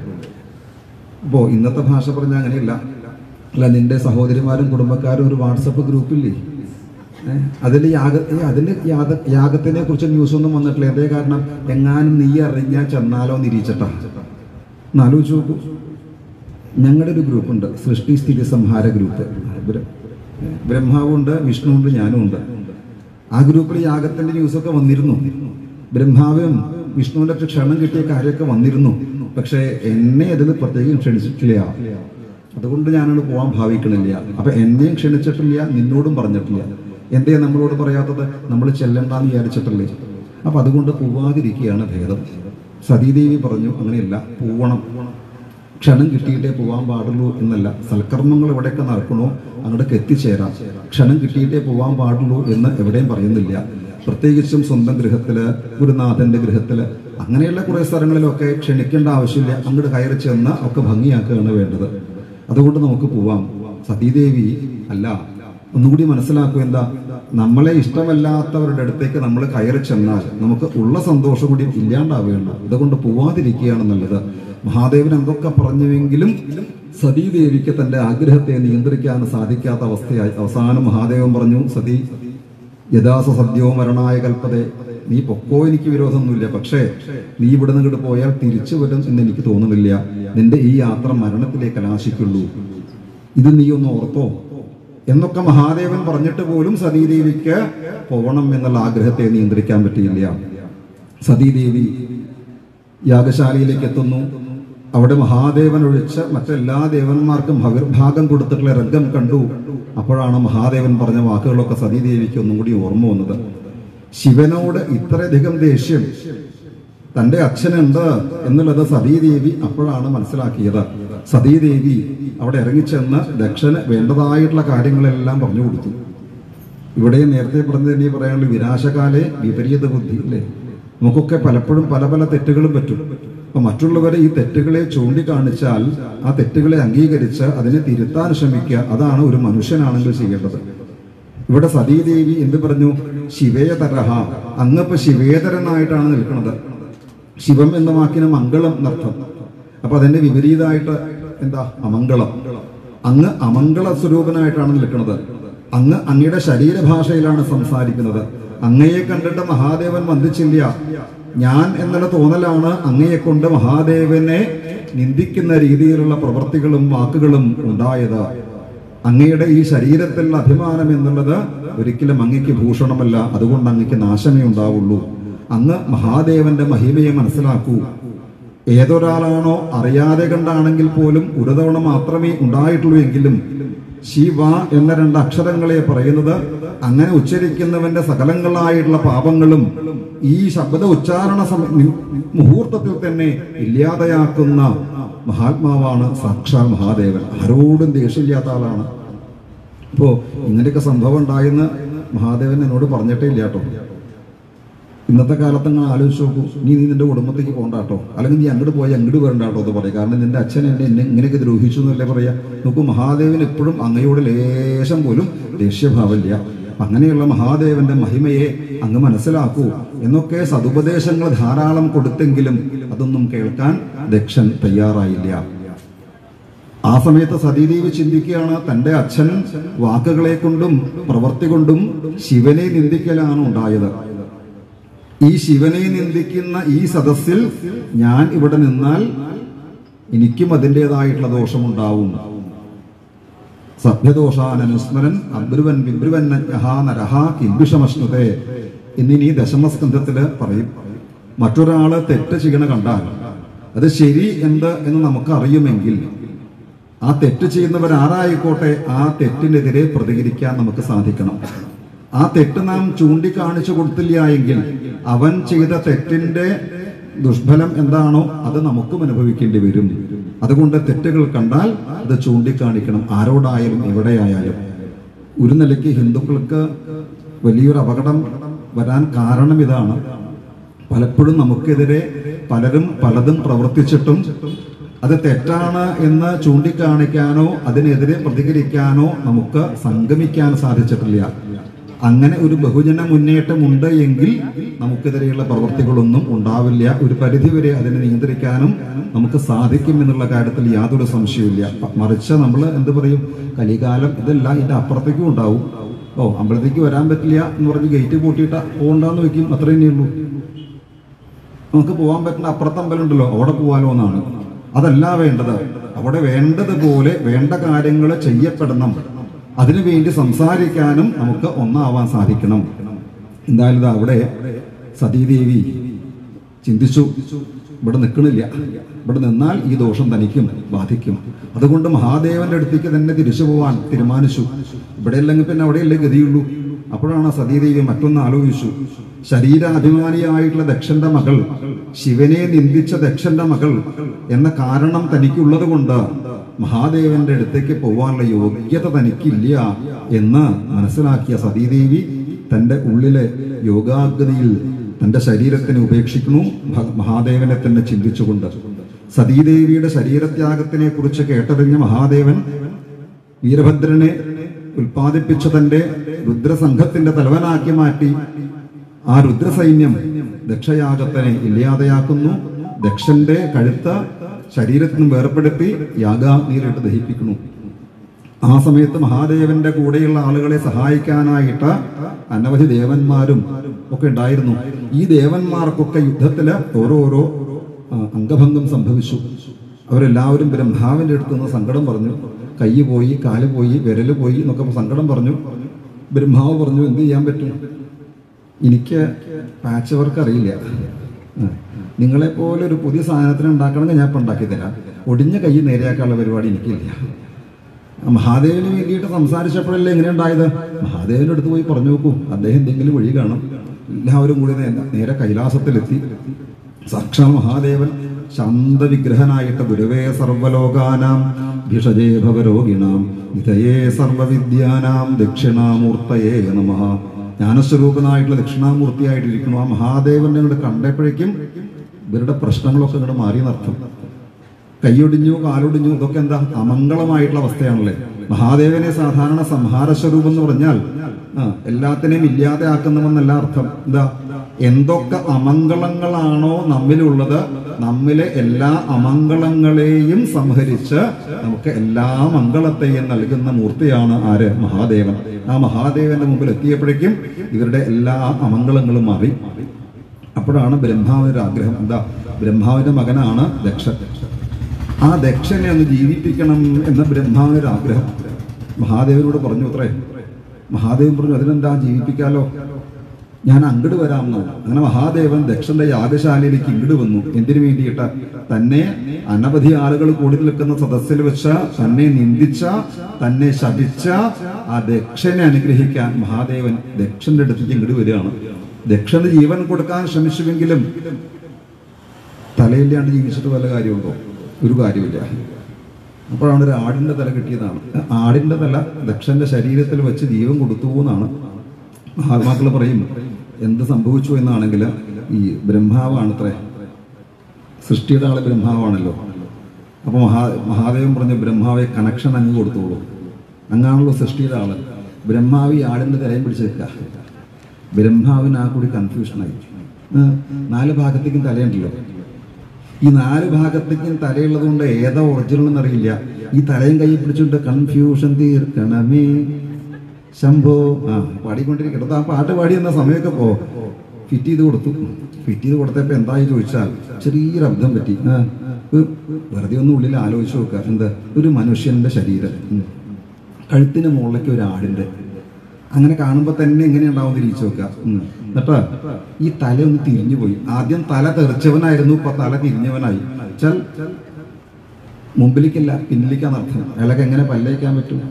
അപ്പോ ഇന്നത്തെ ഭാഷ പറഞ്ഞാൽ അങ്ങനെയല്ല അല്ല നിന്റെ സഹോദരിമാരും കുടുംബക്കാരും ഒരു വാട്സപ്പ് ഗ്രൂപ്പില്ലേ ഏഹ് അതിൽ യാഗ ഏ, അതില് യാഗ യാഗത്തിനെ കുറിച്ച് ന്യൂസ് ഒന്നും വന്നിട്ടില്ല എന്തേ കാരണം എങ്ങാനും നീ അറിഞ്ഞാൽ ചെന്നാലോ നിരീച്ചട്ടാ എന്നാലോചിച്ച് നോക്കൂ ഞങ്ങളുടെ ഒരു ഗ്രൂപ്പുണ്ട് സൃഷ്ടി സ്ഥിതി സംഹാര ഗ്രൂപ്പ് ബ്ര- ബ്രഹ്മാവുണ്ട് വിഷ്ണുവുണ്ട് ഞാനും ഉണ്ട് ആ ഗ്രൂപ്പിൽ യാഗത്തിന്റെ ന്യൂസൊക്കെ വന്നിരുന്നു ബ്രഹ്മാവും വിഷ്ണുവിന്റെ ഒക്കെ ക്ഷണം കിട്ടിയ കാര്യമൊക്കെ വന്നിരുന്നു പക്ഷേ എന്നെ അതിൽ പ്രത്യേകം ക്ഷണിച്ചിട്ടില്ല അതുകൊണ്ട് ഞാനത് പോകാൻ ഭാവിക്കണില്ല അപ്പൊ എന്നെയും ക്ഷണിച്ചിട്ടില്ല നിന്നോടും പറഞ്ഞിട്ടില്ല എന്തേ നമ്മളോട് പറയാത്തത് നമ്മൾ ചെല്ലണ്ടെന്ന് വിചാരിച്ചിട്ടില്ലേ അപ്പൊ അതുകൊണ്ട് പോവാതിരിക്കുകയാണ് ഭേദം സതീദേവി പറഞ്ഞു അങ്ങനെയല്ല പോവണം ക്ഷണം കിട്ടിയിട്ടേ പോകാൻ പാടുള്ളൂ എന്നല്ല സൽക്കർമ്മങ്ങൾ എവിടെയൊക്കെ നടക്കണോ അങ്ങോട്ടേക്ക് എത്തിച്ചേരാം ക്ഷണം കിട്ടിയിട്ടേ പോകാൻ പാടുള്ളൂ എന്ന് എവിടെയും പറയുന്നില്ല പ്രത്യേകിച്ചും സ്വന്തം ഗൃഹത്തില് ഗുരുനാഥന്റെ ഗൃഹത്തില് അങ്ങനെയുള്ള കുറെ സ്ഥലങ്ങളിലൊക്കെ ക്ഷണിക്കേണ്ട ആവശ്യമില്ല അങ്ങോട്ട് കയറി ചെന്ന് ഒക്കെ ഭംഗിയാക്കുകയാണ് വേണ്ടത് അതുകൊണ്ട് നമുക്ക് പോവാം സതീദേവി അല്ല ഒന്നുകൂടി മനസ്സിലാക്കുക എന്താ നമ്മളെ ഇഷ്ടമല്ലാത്തവരുടെ അടുത്തേക്ക് നമ്മൾ കയറി ചെന്നാൽ നമുക്ക് ഉള്ള സന്തോഷം കൂടി ഇല്ലാണ്ടാവുകയാണ് അതുകൊണ്ട് പോവാതിരിക്കുകയാണ് നല്ലത് മഹാദേവൻ എന്തൊക്കെ പറഞ്ഞുവെങ്കിലും സതീദേവിക്ക് തന്റെ ആഗ്രഹത്തെ നിയന്ത്രിക്കാൻ സാധിക്കാത്ത അവസ്ഥയായി അവസാനം മഹാദേവൻ പറഞ്ഞു സതീ യഥാസ സദ്യോ മരണായ കൽപ്പതേ നീ പൊക്കോ എനിക്ക് വിരോധമൊന്നുമില്ല പക്ഷേ നീ ഇവിടെ നിന്ന് ഇങ്ങോട്ട് പോയാൽ തിരിച്ചു വരും എന്ന് എനിക്ക് തോന്നുന്നില്ല നിന്റെ ഈ യാത്ര മരണത്തിലേക്ക് കലാശിക്കുള്ളൂ ഇത് നീ ഒന്ന് ഓർത്തോ എന്നൊക്കെ മഹാദേവൻ പറഞ്ഞിട്ട് പോലും സതീദേവിക്ക് പോകണം എന്നുള്ള ആഗ്രഹത്തെ നിയന്ത്രിക്കാൻ പറ്റിയില്ല സതീദേവി യാഗശാലയിലേക്ക് എത്തുന്നു അവിടെ മഹാദേവൻ ഒഴിച്ച് മറ്റെല്ലാ ദേവന്മാർക്കും ഭഗർഭാഗം കൊടുത്തിട്ടുള്ള രംഗം കണ്ടു അപ്പോഴാണ് മഹാദേവൻ പറഞ്ഞ വാക്കുകളൊക്കെ സതീദേവിക്ക് ഒന്നും കൂടി ഓർമ്മ വന്നത് ശിവനോട് ഇത്രയധികം ദേഷ്യം തന്റെ അച്ഛനുണ്ട് എന്നുള്ളത് സതീദേവി അപ്പോഴാണ് മനസ്സിലാക്കിയത് സതീദേവി അവിടെ ഇറങ്ങിച്ചെന്ന് ദക്ഷന് വേണ്ടതായിട്ടുള്ള കാര്യങ്ങളെല്ലാം പറഞ്ഞു കൊടുത്തു ഇവിടെ നേരത്തെ പറഞ്ഞത് തന്നെ പറയാനുള്ള വിനാശകാലെ വിപരീത ബുദ്ധി അല്ലേ നമുക്കൊക്കെ പലപ്പോഴും പല പല തെറ്റുകളും പറ്റും അപ്പൊ മറ്റുള്ളവരെ ഈ തെറ്റുകളെ ചൂണ്ടിക്കാണിച്ചാൽ ആ തെറ്റുകളെ അംഗീകരിച്ച് അതിനെ തിരുത്താൻ ശ്രമിക്കുക അതാണ് ഒരു മനുഷ്യനാണെങ്കിൽ ചെയ്യേണ്ടത് ഇവിടെ സതീദേവി എന്ത് പറഞ്ഞു ശിവേതരഹ അങ്ങപ്പോ ശിവേതരനായിട്ടാണ് നിൽക്കുന്നത് ശിവം എന്ന വാക്കിന് മംഗളം എന്നർത്ഥം അപ്പൊ അതിന്റെ വിപരീതമായിട്ട് എന്താ അമംഗളം അങ്ങ് അമംഗള സ്വരൂപനായിട്ടാണ് നിൽക്കുന്നത് അങ്ങ് അങ്ങയുടെ ശരീരഭാഷയിലാണ് സംസാരിക്കുന്നത് അങ്ങയെ കണ്ടിട്ട് മഹാദേവൻ വന്ദിച്ചില്ല ഞാൻ എന്നുള്ള തോന്നലാണ് അങ്ങയെ കൊണ്ട് മഹാദേവനെ നിന്ദിക്കുന്ന രീതിയിലുള്ള പ്രവൃത്തികളും വാക്കുകളും ഉണ്ടായത് അങ്ങയുടെ ഈ ശരീരത്തിലുള്ള അഭിമാനം എന്നുള്ളത് ഒരിക്കലും അങ്ങയ്ക്ക് ഭൂഷണമല്ല അതുകൊണ്ട് അങ്ങയ്ക്ക് നാശമേ ഉണ്ടാവുള്ളൂ അങ്ങ് മഹാദേവന്റെ മഹിമയെ മനസ്സിലാക്കൂ ഏതൊരാളാണോ അറിയാതെ കണ്ടാണെങ്കിൽ പോലും ഒരു തവണ മാത്രമേ ഉണ്ടായിട്ടുള്ളൂ എങ്കിലും ശിവ എന്ന രണ്ട് അക്ഷരങ്ങളെ പറയുന്നത് അങ്ങനെ ഉച്ചരിക്കുന്നവന്റെ സകലങ്ങളായിട്ടുള്ള പാപങ്ങളും ഈ ശബ്ദ ഉച്ചാരണ സമ- നി- മുഹൂർത്തത്തിൽ തന്നെ ഇല്ലാതെയാക്കുന്ന മഹാത്മാവാണ് സാക്ഷാൽ മഹാദേവൻ ആരോടും ദേഷ്യമില്ലാത്ത ആളാണ് ഇപ്പോ ഇങ്ങനെയൊക്കെ സംഭവം ഉണ്ടായെന്ന് മഹാദേവൻ എന്നോട് പറഞ്ഞിട്ടേ ഇല്ല കേട്ടോ ഇന്നത്തെ കാലത്ത് അങ്ങനെ ആലോചിച്ച് നോക്കൂ നീ നീ നിന്റെ കുടുംബത്തേക്ക് പോകണ്ട കേട്ടോ അല്ലെങ്കിൽ നീ അങ്ങോട്ട് പോയി അങ്ങോട്ട് വരണ്ട കേട്ടോ എന്ന് പറയും കാരണം നിന്റെ അച്ഛൻ എന്നെ എന്നെ ഇങ്ങനെയൊക്കെ ദ്രോഹിച്ചു എന്നല്ലേ പറയാ നോക്കൂ മഹാദേവൻ എപ്പോഴും അങ്ങയോട് ലേശം പോലും ദേഷ്യഭാവമില്ല അങ്ങനെയുള്ള മഹാദേവന്റെ മഹിമയെ അങ്ങ് മനസ്സിലാക്കൂ എന്നൊക്കെ സതുപദേശങ്ങൾ ധാരാളം കൊടുത്തെങ്കിലും അതൊന്നും കേൾക്കാൻ ദക്ഷൻ തയ്യാറായില്ല ആ സമയത്ത് സതീദേവി ചിന്തിക്കുകയാണ് തന്റെ അച്ഛൻ വാക്കുകളെ കൊണ്ടും പ്രവൃത്തി കൊണ്ടും ശിവനെ നിന്ദിക്കലാണ് ഉണ്ടായത് ഈ ശിവനെ നിന്ദിക്കുന്ന ഈ സദസ്സിൽ ഞാൻ ഇവിടെ നിന്നാൽ എനിക്കും അതിൻ്റെതായിട്ടുള്ള ദോഷമുണ്ടാവും സഭ്യദോഷാനനുസ്മരൻ അബ്രുവൻ വിബ്രുവൻ നരഹാ നരഹാ കിംബിഷമശ്നുതേ എന്നിനി ദശമസ്കന്ധത്തില് പറയും മറ്റൊരാള് തെറ്റ് ചെയ്യണ കണ്ടാൽ അത് ശരി എന്ത് എന്ന് നമുക്ക് അറിയുമെങ്കിൽ ആ തെറ്റ് ചെയ്യുന്നവർ ആരായിക്കോട്ടെ ആ തെറ്റിനെതിരെ പ്രതികരിക്കാൻ നമുക്ക് സാധിക്കണം ആ തെറ്റ് നാം ചൂണ്ടിക്കാണിച്ചു കൊടുത്തില്ല എങ്കിൽ അവൻ ചെയ്ത തെറ്റിന്റെ ദുഷ്ഫലം എന്താണോ അത് നമുക്കും അനുഭവിക്കേണ്ടി വരും അതുകൊണ്ട് തെറ്റുകൾ കണ്ടാൽ അത് ചൂണ്ടിക്കാണിക്കണം ആരോടായാലും എവിടെയായാലും ഒരു നിലയ്ക്ക് ഹിന്ദുക്കൾക്ക് വലിയൊരു അപകടം വരാൻ കാരണം ഇതാണ് പലപ്പോഴും നമുക്കെതിരെ പലരും പലതും പ്രവർത്തിച്ചിട്ടും അത് തെറ്റാണ് എന്ന് ചൂണ്ടിക്കാണിക്കാനോ അതിനെതിരെ പ്രതികരിക്കാനോ നമുക്ക് സംഗമിക്കാൻ സാധിച്ചിട്ടില്ല അങ്ങനെ ഒരു ബഹുജന മുന്നേറ്റമുണ്ട് എങ്കിൽ നമുക്കെതിരെയുള്ള പ്രവർത്തികളൊന്നും ഉണ്ടാവില്ല ഒരു പരിധിവരെ അതിനെ നിയന്ത്രിക്കാനും നമുക്ക് സാധിക്കും എന്നുള്ള കാര്യത്തിൽ യാതൊരു സംശയവുമില്ല മറിച്ച് നമ്മൾ എന്ത് പറയും കലികാലം ഇതല്ല ഇതിന്റെ അപ്പുറത്തേക്കും ഉണ്ടാവും ഓ അമ്പലത്തേക്ക് വരാൻ പറ്റില്ല എന്ന് പറഞ്ഞ് ഗേറ്റ് പൂട്ടിയിട്ടാ പോകണ്ടെന്ന് വെക്കും അത്രേ ഉള്ളൂ നമുക്ക് പോകാൻ പറ്റുന്ന അപ്പുറത്തെ അമ്പലമുണ്ടല്ലോ അവിടെ പോകാലോ എന്നാണ് അതല്ല വേണ്ടത് അവിടെ വേണ്ടതുപോലെ വേണ്ട കാര്യങ്ങൾ ചെയ്യപ്പെടണം അതിനുവേണ്ടി സംസാരിക്കാനും നമുക്ക് ഒന്നാവാൻ സാധിക്കണം എന്തായാലും ദാ അവിടെ സതീദേവി ചിന്തിച്ചു ഇവിടെ നിൽക്കണില്ല ഇവിടെ നിന്നാൽ ഈ ദോഷം തനിക്കും ബാധിക്കും അതുകൊണ്ട് മഹാദേവന്റെ അടുത്തേക്ക് തന്നെ തിരിച്ചു പോവാൻ തീരുമാനിച്ചു ഇവിടെ അല്ലെങ്കിൽ പിന്നെ അവിടെയല്ലേ ഗതിയുള്ളൂ അപ്പോഴാണ് സതീദേവി മറ്റൊന്ന് ആലോചിച്ചു ശരീരാഭിമാനിയായിട്ടുള്ള ദക്ഷന്റെ മകൾ ശിവനെ നിന്ദിച്ച ദക്ഷന്റെ മകൾ എന്ന കാരണം തനിക്കുള്ളത് കൊണ്ട് മഹാദേവന്റെ അടുത്തേക്ക് പോവാനുള്ള യോഗ്യത തനിക്കില്ല എന്ന് മനസ്സിലാക്കിയ സതീദേവി തന്റെ ഉള്ളിലെ യോഗാഗതിയിൽ തന്റെ ശരീരത്തിനെ ഉപേക്ഷിക്കുന്നു ഭ- മഹാദേവനെ തന്നെ ചിന്തിച്ചുകൊണ്ട് സതീദേവിയുടെ ശരീരത്യാഗത്തിനെ കുറിച്ച് കേട്ടറിഞ്ഞ മഹാദേവൻ വീരഭദ്രനെ ഉൽപ്പാദിപ്പിച്ച തന്റെ രുദ്രസംഘത്തിന്റെ തലവനാക്കി മാറ്റി ആ രുദ്രസൈന്യം ദക്ഷയാഗത്തിനെ ഇല്ലാതെയാക്കുന്നു ദക്ഷന്റെ കഴുത്ത് ശരീരത്തിൽ നിന്ന് വേർപ്പെടുത്തി യാഗാഗ്നിയിലിട്ട് ദഹിപ്പിക്കുന്നു ആ സമയത്ത് മഹാദേവന്റെ കൂടെയുള്ള ആളുകളെ സഹായിക്കാനായിട്ട് അനവധി ദേവന്മാരും ഒക്കെ ഉണ്ടായിരുന്നു ഈ ദേവന്മാർക്കൊക്കെ യുദ്ധത്തില് ഓരോരോ ആ, അംഗഭംഗം സംഭവിച്ചു അവരെല്ലാവരും ബ്രഹ്മാവിന്റെ അടുത്ത് നിന്ന് സങ്കടം പറഞ്ഞു കൈ പോയി കാല് പോയി വിരല് പോയി എന്നൊക്കെ സങ്കടം പറഞ്ഞു ബ്രഹ്മാവ് പറഞ്ഞു എന്ത് ചെയ്യാൻ പറ്റും എനിക്ക് പാച്ച് വർക്ക് അറിയില്ല ആ. നിങ്ങളെ പോലെ ഒരു പുതിയ സാധനത്തിന് ഉണ്ടാക്കണമെങ്കിൽ ഞാൻ ഇപ്പം ഉണ്ടാക്കി തരാം ഒടിഞ്ഞ കൈ നേരെയാക്കാനുള്ള പരിപാടി എനിക്കില്ല മഹാദേവന് വേണ്ടിയിട്ട് സംസാരിച്ചപ്പോഴല്ലേ എങ്ങനെ ഉണ്ടായത് മഹാദേവന്റെ അടുത്ത് പോയി പറഞ്ഞു നോക്കൂ അദ്ദേഹം എന്തെങ്കിലും വഴി കാണും എല്ലാവരും കൂടി നേ- നേരെ കൈലാസത്തിലെത്തി സാക്ഷാൽ മഹാദേവൻ ശാന്തവിഗ്രഹനായിട്ട് ഗുരുവേ സർവലോകാനാം ഭിഷജേ ഭവരോഗിണാം നിതയേ സർവവിദ്യാനാം ദക്ഷിണാമൂർത്തയേ നമ ജ്ഞാനസ്വരൂപനായിട്ടുള്ള ദക്ഷിണാമൂർത്തിയായിട്ടിരിക്കുന്നു ആ മഹാദേവനെ അങ്ങോട്ട് കണ്ടപ്പോഴേക്കും ഇവരുടെ പ്രശ്നങ്ങളൊക്കെ അങ്ങോട്ട് മാറിയെന്നർത്ഥം കൈയൊടിഞ്ഞു കാലൊടിഞ്ഞു ഇതൊക്കെ എന്താ അമംഗളമായിട്ടുള്ള അവസ്ഥയാണല്ലേ മഹാദേവനെ സാധാരണ സംഹാര സ്വരൂപം എന്ന് പറഞ്ഞാൽ ആ, എല്ലാത്തിനെയും ഇല്ലാതെ ആക്കുന്നവെന്നല്ല അർത്ഥം എന്താ എന്തൊക്കെ അമംഗളങ്ങളാണോ നമ്മിലുള്ളത് നമ്മിലെ എല്ലാ അമംഗളങ്ങളെയും സംഹരിച്ച് നമുക്ക് എല്ലാ മംഗളത്തെയും നൽകുന്ന മൂർത്തിയാണ് ആര് മഹാദേവൻ ആ മഹാദേവന്റെ മുമ്പിൽ എത്തിയപ്പോഴേക്കും ഇവരുടെ എല്ലാ അമംഗളങ്ങളും മാറി അപ്പോഴാണ് ബ്രഹ്മാവിനൊരു ആഗ്രഹം എന്താ ബ്രഹ്മാവിന്റെ മകനാണ് ദക്ഷൻ ആ ദക്ഷനെ ഒന്ന് ജീവിപ്പിക്കണം എന്ന ബ്രഹ്മാവിനൊരു ആഗ്രഹം മഹാദേവനോട് പറഞ്ഞു അത്രേ മഹാദേവൻ പറഞ്ഞു അതിനെന്താ ജീവിപ്പിക്കാലോ ഞാൻ അങ്ങോട്ട് വരാമെന്ന് അങ്ങനെ മഹാദേവൻ ദക്ഷന്റെ യാഗശാലയിലേക്ക് ഇങ്ങോട്ട് വന്നു എന്തിനു വേണ്ടിയിട്ട് തന്നെ അനവധി ആളുകൾ കൂടി നിൽക്കുന്ന സദസ്സിൽ വെച്ച് തന്നെ നിന്ദിച്ച തന്നെ ശപിച്ച ആ ദക്ഷനെ അനുഗ്രഹിക്കാൻ മഹാദേവൻ ദക്ഷന്റെ അടുത്തേക്ക് ഇങ്ങോട്ട് വരികയാണ് ദക്ഷന് ജീവൻ കൊടുക്കാൻ ശ്രമിച്ചുവെങ്കിലും തലയില്ലാണ്ട് ജീവിച്ചിട്ട് വല്ല കാര്യമുണ്ടോ ഒരു കാര്യമില്ല അപ്പോഴാണ് ഒരു ആടിന്റെ തല കിട്ടിയതാണ് ആടിന്റെ തല ദക്ഷന്റെ ശരീരത്തിൽ വെച്ച് ജീവൻ കൊടുത്തു എന്നാണ് മഹാത്മാക്കൾ പറയും എന്ത് സംഭവിച്ചു എന്നാണെങ്കിൽ ഈ ബ്രഹ്മാവാണത്രേ സൃഷ്ടിയുടെ ആള് ബ്രഹ്മാവാണല്ലോ അപ്പൊ മഹാ മഹാദേവൻ പറഞ്ഞു ബ്രഹ്മാവെ കണക്ഷൻ അങ്ങ് കൊടുത്തോളൂ അങ്ങാണല്ലോ സൃഷ്ടിയുടെ ആള് ബ്രഹ്മാവ് ഈ ആടിന്റെ തലയും പിടിച്ച് നിൽക്കുക ബ്രഹ്മാവിന് ആ കൂടി കൺഫ്യൂഷനായി ആ, നാല് ഭാഗത്തേക്കും തലയുണ്ടല്ലോ ഈ നാല് ഭാഗത്തേക്കും തലയുള്ളത് കൊണ്ട് ഏതാ ഒറിജിനൽ എന്നറിയില്ല ഈ തലയും കൈ പിടിച്ചുകൊണ്ട് കൺഫ്യൂഷൻ തീർക്കണമേ ശംഭോ ആ പാടിക്കൊണ്ടിരിക്കട്ടെ ആ പാട്ട് പാടി എന്ന സമയമൊക്കെ പോ ഫിറ്റ് ചെയ്ത് കൊടുത്തു ഫിറ്റ് ചെയ്ത് കൊടുത്തപ്പോൾ എന്തായി ചോദിച്ചാൽ ചെറിയൊരു അബദ്ധം പറ്റി ആ, ഒരു വെറുതെ ഒന്ന് ഉള്ളിൽ ആലോചിച്ച് നോക്കുക എന്താ ഒരു മനുഷ്യന്റെ ശരീരം ഉം. കഴുത്തിന് മുകളിലേക്ക് ഒരു ആടിന്റെ അങ്ങനെ കാണുമ്പോൾ തന്നെ എങ്ങനെ ഉണ്ടാവും തിരിച്ചു നോക്കുക ഉം. എന്നിട്ട് ഈ തല ഒന്ന് തിരിഞ്ഞു പോയി ആദ്യം തല തെറിച്ചവനായിരുന്നു ഇപ്പൊ തല തിരിഞ്ഞവനായി വെച്ചാൽ മുമ്പിലേക്കല്ല പിന്നിലേക്കാണ് അർത്ഥം അയാളൊക്കെ എങ്ങനെ പല്ലേക്കാൻ പറ്റും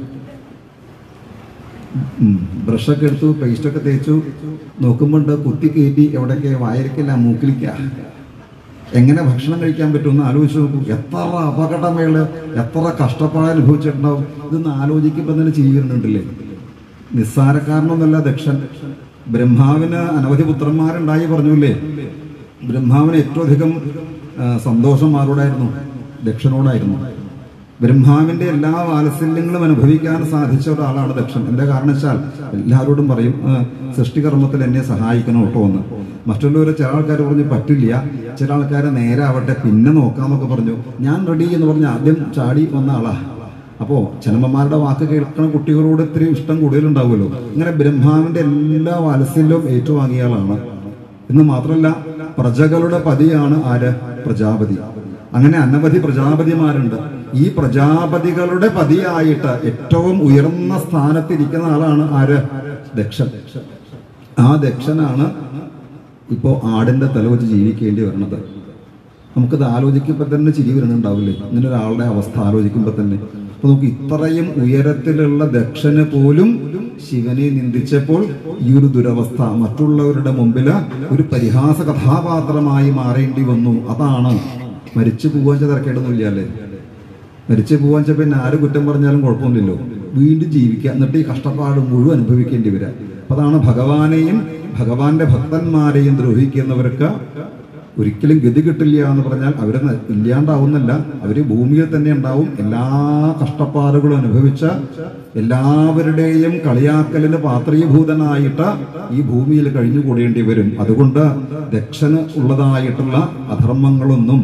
ഉം. ബ്രഷൊക്കെ എടുത്തു പേസ്റ്റൊക്കെ തേച്ചു നോക്കുമ്പോണ്ട് കുത്തി കയറ്റി എവിടെയൊക്കെ വായരക്കില്ല മൂക്കിലിക്ക എങ്ങനെ ഭക്ഷണം കഴിക്കാൻ പറ്റുമെന്ന് ആലോചിച്ച് നോക്കൂ എത്ര അപകടമേള് എത്ര കഷ്ടപ്പാട് അനുഭവിച്ചിട്ടുണ്ടാവും ഇതൊന്ന് ആലോചിക്കുമ്പോൾ തന്നെ ചെയ്യുന്നുണ്ടല്ലേ നിസ്സാരക്കാരനൊന്നല്ല ദക്ഷൻ ബ്രഹ്മാവിന് അനവധി പുത്രന്മാരുണ്ടായി പറഞ്ഞില്ലേ ബ്രഹ്മാവിന് ഏറ്റവും അധികം ആ, സന്തോഷം ആരോടായിരുന്നു ദക്ഷനോടായിരുന്നു ബ്രഹ്മാവിന്റെ എല്ലാ വാത്സല്യങ്ങളും അനുഭവിക്കാൻ സാധിച്ച ഒരാളാണ് ദക്ഷൻ എന്താ കാരണം വെച്ചാൽ എല്ലാവരോടും പറയും "ആ, സൃഷ്ടികർമ്മത്തിൽ എന്നെ സഹായിക്കണം കേട്ടോ എന്ന് മറ്റുള്ളവരെ ചില ആൾക്കാർ പറഞ്ഞു പറ്റില്ല ചില ആൾക്കാരെ നേരെ ആവട്ടെ പിന്നെ നോക്കാന്നൊക്കെ പറഞ്ഞു ഞാൻ റെഡി എന്ന് പറഞ്ഞ് ആദ്യം ചാടി വന്ന ആളാ അപ്പോ ചനമ്മമാരുടെ വാക്ക് കേൾക്കുന്ന കുട്ടികളോട് ഇത്തിരി ഇഷ്ടം കൂടുതലുണ്ടാവുമല്ലോ ഇങ്ങനെ ബ്രഹ്മാവിന്റെ എല്ലാ വാത്സല്യവും ഏറ്റുവാങ്ങിയ ആളാണ് എന്ന് മാത്രമല്ല പ്രജകളുടെ പതിയാണ് ആര് പ്രജാപതി അങ്ങനെ അനവധി പ്രജാപതിമാരുണ്ട് ഈ പ്രജാപതികളുടെ പതിയായിട്ട് ഏറ്റവും ഉയർന്ന സ്ഥാനത്തിരിക്കുന്ന ആളാണ് ആര് ദക്ഷൻ ആ ദക്ഷനാണ് ഇപ്പോ ആടിന്റെ തല വെച്ച് ജീവിക്കേണ്ടി വരണത് നമുക്കത് ആലോചിക്കുമ്പോൾ തന്നെ ചിരി വരുന്നുണ്ടാവില്ലേ ഇങ്ങനെ ഒരാളുടെ അവസ്ഥ ആലോചിക്കുമ്പോൾ തന്നെ അപ്പൊ നമുക്ക് ഇത്രയും ഉയരത്തിലുള്ള ദക്ഷന് പോലും ശിവനെ നിന്ദിച്ചപ്പോൾ ഈ ഒരു ദുരവസ്ഥ മറ്റുള്ളവരുടെ മുമ്പിൽ ഒരു പരിഹാസ കഥാപാത്രമായി മാറേണ്ടി വന്നു അതാണ് മരിച്ചു പോവാൻ തിരക്കേണ്ടൊന്നുമില്ല അല്ലേ മരിച്ചു പോവാൻ വെച്ചാൽ പിന്നെ ആര് കുറ്റം പറഞ്ഞാലും കുഴപ്പമൊന്നുമില്ലല്ലോ വീണ്ടും ജീവിക്കുക എന്നിട്ട് ഈ കഷ്ടപ്പാട് മുഴുവൻ അനുഭവിക്കേണ്ടി വരിക അപ്പൊ അതാണ് ഭഗവാനെയും ഭഗവാന്റെ ഭക്തന്മാരെയും ദ്രോഹിക്കുന്നവർക്ക് ഒരിക്കലും ഗതി കിട്ടില്ല എന്ന് പറഞ്ഞാൽ അവര് ന- ഇല്ലാണ്ടാവുന്നല്ല അവര് ഭൂമിയിൽ തന്നെ ഉണ്ടാവും എല്ലാ കഷ്ടപ്പാടുകളും അനുഭവിച്ച എല്ലാവരുടെയും കളിയാക്കലിന് പാത്രീഭൂതനായിട്ട് ഈ ഭൂമിയിൽ കഴിഞ്ഞുകൂടേണ്ടി വരും അതുകൊണ്ട് ദക്ഷന് ഉള്ളതായിട്ടുള്ള അധർമ്മങ്ങളൊന്നും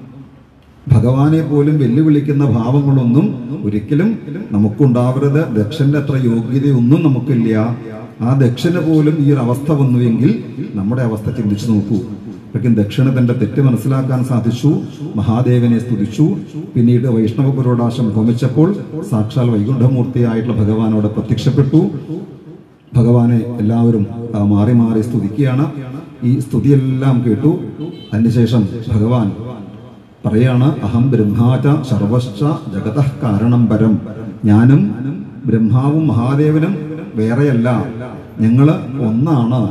ഭഗവാനെ പോലും വെല്ലുവിളിക്കുന്ന ഭാവങ്ങളൊന്നും ഒരിക്കലും നമുക്കുണ്ടാവരുത് ദക്ഷന്റെ അത്ര യോഗ്യതയൊന്നും നമുക്കില്ല ആ ദക്ഷന് പോലും ഈ ഒരു അവസ്ഥ വന്നുവെങ്കിൽ നമ്മുടെ അവസ്ഥ ചിന്തിച്ചു നോക്കൂ അപ്പോഴേക്കും ദക്ഷിണ തന്റെ തെറ്റ് മനസ്സിലാക്കാൻ സാധിച്ചു മഹാദേവനെ സ്തുതിച്ചു പിന്നീട് വൈഷ്ണവ പുരോടാശം ഹോമിച്ചപ്പോൾ സാക്ഷാൽ വൈകുണ്ഠമൂർത്തിയായിട്ടുള്ള ഭഗവാൻ അവിടെ പ്രത്യക്ഷപ്പെട്ടു ഭഗവാനെ എല്ലാവരും ആ, മാറി മാറി സ്തുതിക്കുകയാണ് ഈ സ്തുതിയെല്ലാം കേട്ടു അതിനുശേഷം ഭഗവാൻ പറയാണ് അഹം ബ്രഹ്മാച സർവശ്ച ജഗത കാരണം പരം ഞാനും ബ്രഹ്മാവും മഹാദേവനും വേറെയല്ല ഞങ്ങള് ഒന്നാണ്